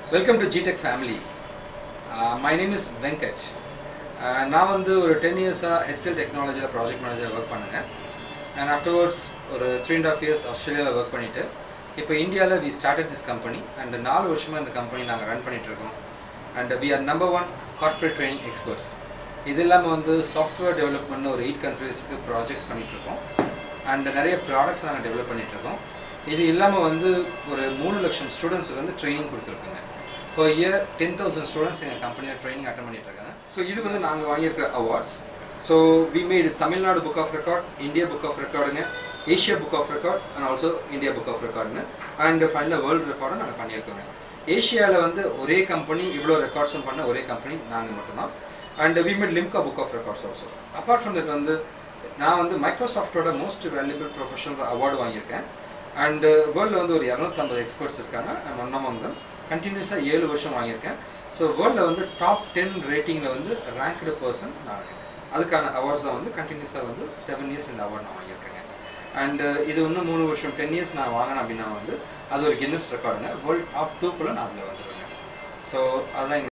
welcome to G Tech family my name is Venkat Uh, நான் வந்து ஒரு டென் இயர்ஸாக ஹெச்எல் டெக்னாலஜியில் ப்ராஜெக்ட் மேனேஜர் ஒர்க் பண்ணுங்க அண்ட் ஆஃப்டர்வர்ட்ஸ் ஒரு த்ரீ அண்ட் ஆஃப் இயர்ஸ் ஆஸ்திரேலியாவில் ஒர்க் பண்ணிவிட்டு இப்போ இந்தியாவில் we started this company and நாலு வருஷமாக இந்த கம்பெனி நாங்கள் ரன் பண்ணிட்டு இருக்கோம் and we are number one corporate training experts இது இல்லாமல் வந்து சாஃப்ட்வேர் டெவலப்மெண்ட் ஒரு எயிட் கண்ட்ரீஸ்க்கு ப்ராஜெக்ட்ஸ் பண்ணிகிட்ருக்கோம் அண்ட் நிறைய ப்ராடக்ட்ஸ் நாங்கள் டெவலப் பண்ணிகிட்ருக்கோம் இது இல்லாமல் வந்து ஒரு மூணு லட்சம் ஸ்டூடெண்ட்ஸுக்கு வந்து ட்ரைனிங் கொடுத்துருக்கோங்க இப்போ இயர் டென் தௌசண்ட் ஸ்டூடெண்ட்ஸ் எங்கள் கம்பெனியில் ட்ரைனிங் அட்டன் பண்ணிட்டு இருக்காங்க ஸோ இது வந்து நாங்கள் வாங்கியிருக்கிற awards so we made Tamil Nadu book of record India book of ரெக்கார்டுங்க Asia book of record and also India book of ரெக்கார்டுங்க அண்ட் ஃபைனலாக வேர்ல்டு ரெக்கார்டும் நாங்கள் பண்ணியிருக்கோங்க ஏஷியாவில் வந்து ஒரே கம்பெனி இவ்வளோ ரெக்கார்ட்ஸும் பண்ண ஒரே கம்பெனி நாங்கள் மட்டும்தான் and we made Limca book of records also apart from that வந்து நான் வந்து மைக்ரோசாஃப்டோட மோஸ்ட் வேல்யூபிள் ப்ரொஃபஷனல் அவார்டு வாங்கியிருக்கேன் அண்டு வேர்ல்டில் வந்து ஒரு இரநூத்தம்பது எக்ஸ்பர்ட்ஸ் இருக்காங்க அண்ட் ஒன் ஆஃப் தம் கண்டினியூஸாக ஏழு வருஷம் வாங்கியிருக்கேன் ஸோ வேர்ல்டில் வந்து டாப் டென் ரேட்டிங்கில் வந்து ரேங்க்டு பர்சன் நான் அதுக்கான அவார்ட்ஸை வந்து கண்டினியூஸாக வந்து செவன் இயர்ஸ் இந்த அவார்ட் நான் வாங்கியிருக்கேங்க அண்டு இது இன்னும் மூணு வருஷம் டென் இயர்ஸ் நான் வாங்கினேன் அப்படின்னா வந்து அது ஒரு கின்னஸ் ரெக்கார்டுங்க வேர்ல்ட் டாப் டூக்குள்ளே நான் அதில் வந்துடுவேங்க ஸோ அதுதான்